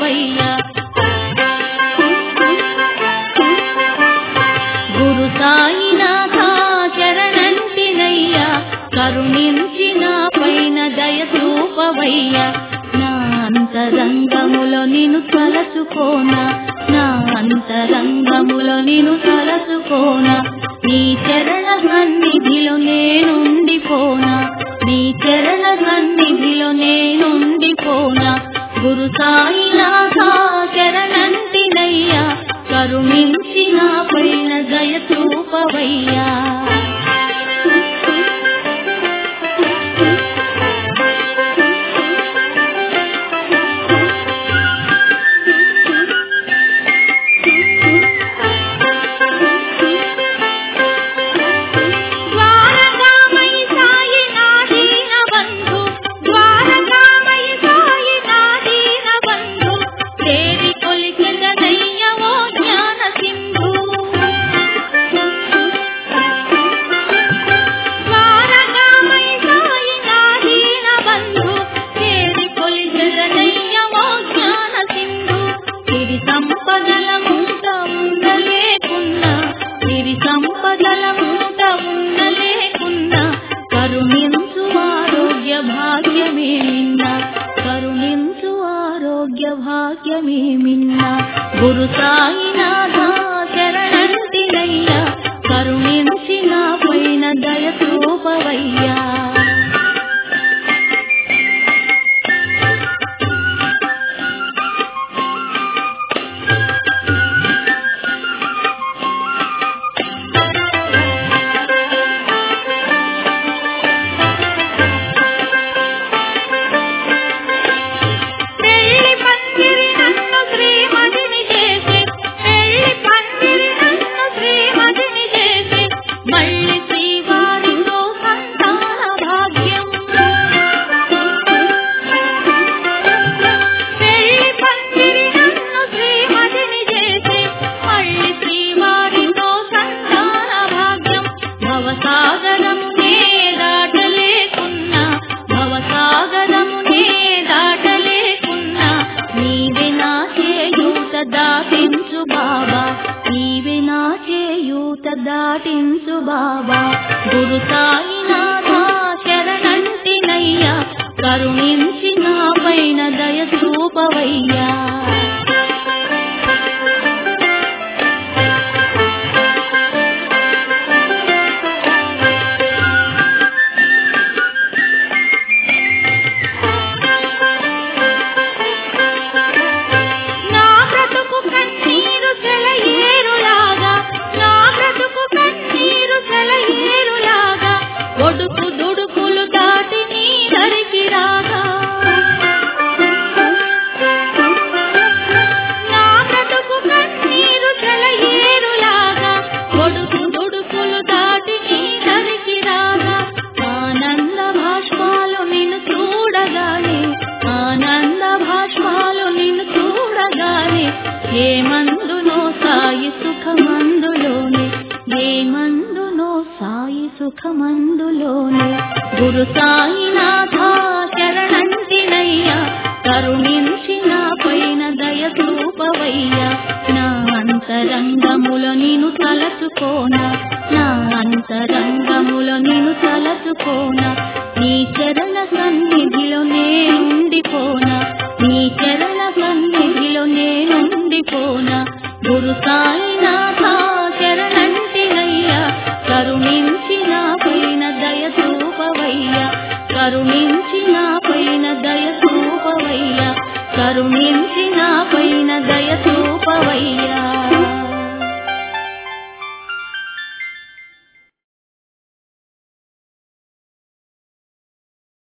చూపవయ్యా గురు సాయినాథ శరణంటినయ్యా కరుణించి నా పైన దయ చూపవయ్యా నా అంతరంగములో నిన్ను తలచుకోనా నా అంతరంగములో నిన్ను తలచుకోనా నీ చరణ సన్నిధిలో నేనుండిపోనా నీ చరణ సన్నిధిలో నేనుండిపోనా గురు సాయినాథ శరణంటినయ్యా కరుణించి నా పైన దయ చూపవయ్యా ద్వారకామై సాయి నా దీన బంధు ద్వారకామై సాయి నా దీన బంధు దేవి కొలికెదనయ్యవో జ్ఞాన సింధు ద్వారకామై సాయి నా దీన బంధు దేవి కొలికెదనయ్యవో జ్ఞాన సింధు సిరి సంపదల ముంత ఉండలేకున్నా సిరి సంపదల ముంత ఉండలేకున్నా కరుణించు ఆరోగ్య భాగ్యమే మిన్న కరుణించు ఆరోగ్య భాగ్యమే మిన్న గురు సాయినాథ శరణంటినయ్యా కరుణించి నా పైన దయ చూపవయ్యా పెళ్లి పందిరి నన్ను శ్రీమతిని చేసి పెళ్లి పందిరి నన్ను శ్రీమతిని చేసి మళ్ళీ శ్రీవారితో సంతాన భాగ్యం పెళ్లి పందిరి నన్ను శ్రీమతిని చేసి మళ్ళీ శ్రీవారితో సంతాన భాగ్యం భవసాగరము నే దాటలేకున్నా భవసాగరము నే దాటలేకున్నా నీవే నా చేయూత దాటించు బాబా నీవే నా చేయూత దాటించు బాబా గురు సాయినాథ శరణంటినయ్యా కరుణించి నా పైన దయ చూపవయ్యా నా బ్రతుకు కన్నీరు సెలయేరులాగా నా బ్రతుకు కన్నీరు సెలయేరులాగా ఒడుకు దుడుకులు దాటి నీ దరికి రాగా నా బ్రతుకు కన్నీరు సెలయేరులాగా ఒడుకు దుడుకులు దాటి నీ దరికి రాగా ఆనంద భాష్పాలు నిన్ను చూడగానే ఆనంద భాష్పాలు నిన్ను చూడగానే ఏ మందునో సాయి సుఖమందులోనే ఏ మందునో సాయి సుఖమందులోనే గురు సాయినాథ శరణంటినయ్యా కరుణించి నా పైన దయ చూపవయ్యా నా అంతరంగముల నిన్ను తలచుకోనా నా అంతరంగముల నిన్ను తలచుకోనా నీ చరణ సన్నిధిలో నేనుండిపోనా నీ చరణ సన్నిధిలో నేనుండిపోనా గురు సాయినాథ శరణంటినయ్యా కరుణించి నా పైన దయ చూపవయ్యా కరుణించి నా పైన దయ చూపవయ్యా కరుణి